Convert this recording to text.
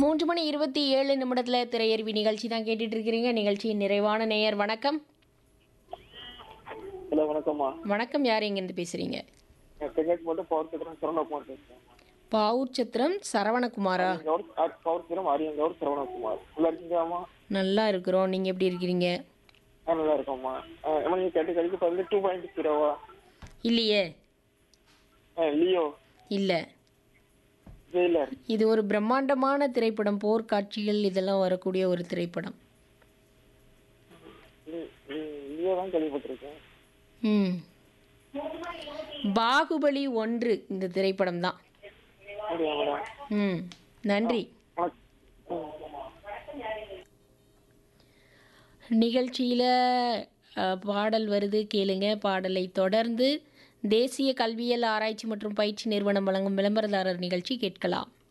மூன்று மணி இருபத்தி ஏழு நிமிடத்தில் திரையருவி நிகழ்ச்சி தான் கேட்டுட்டு இருக்கிறீங்க நிகழ்ச்சியின் நிறைவான நேயர் வணக்கம் ஹலோ வணக்கம்மா வணக்கம் யார் எங்கேருந்து பேசுகிறீங்க செங்கட் மட்டும் பவர் சித்திரம் சரவணகுமார் பேசுறேன் பாவூர் சத்திரம் சரவணகுமாரா கௌர் பவர் சித்திரம் அரியன் கௌர் சரவணகுமார் நல்லா இருக்கீங்களாம்மா நல்லா இருக்கிறோம் நீங்கள் எப்படி இருக்கிறீங்க ஆ நல்லா இருக்கோம்மா அம்மா நீங்கள் கேட்ட கழிக்கு பதில் டூ பாயிண்ட் ஜீரோவா இல்லையே லியோ இல்லை ஜெயிலர் இது ஒரு பிரம்மாண்டமான திரைப்படம் போர்க்காட்சிகள் இதெல்லாம் வரக்கூடிய ஒரு திரைப்படம் லியோ தான் கேள்விப்பட்டிருக்கேன் ம் பாகுபலி ஒன்று இந்த திரைப்படம் தான் அப்படியா மேடம் ம் நன்றி வணக்கம் நிகழ்ச்சியில் பாடல் வருது கேளுங்க பாடலை தொடர்ந்து தேசிய கல்வியல் ஆராய்ச்சி மற்றும் பயிற்சி நிறுவனம் வழங்கும் விளம்பரதாரர் நிகழ்ச்சி கேட்கலாம்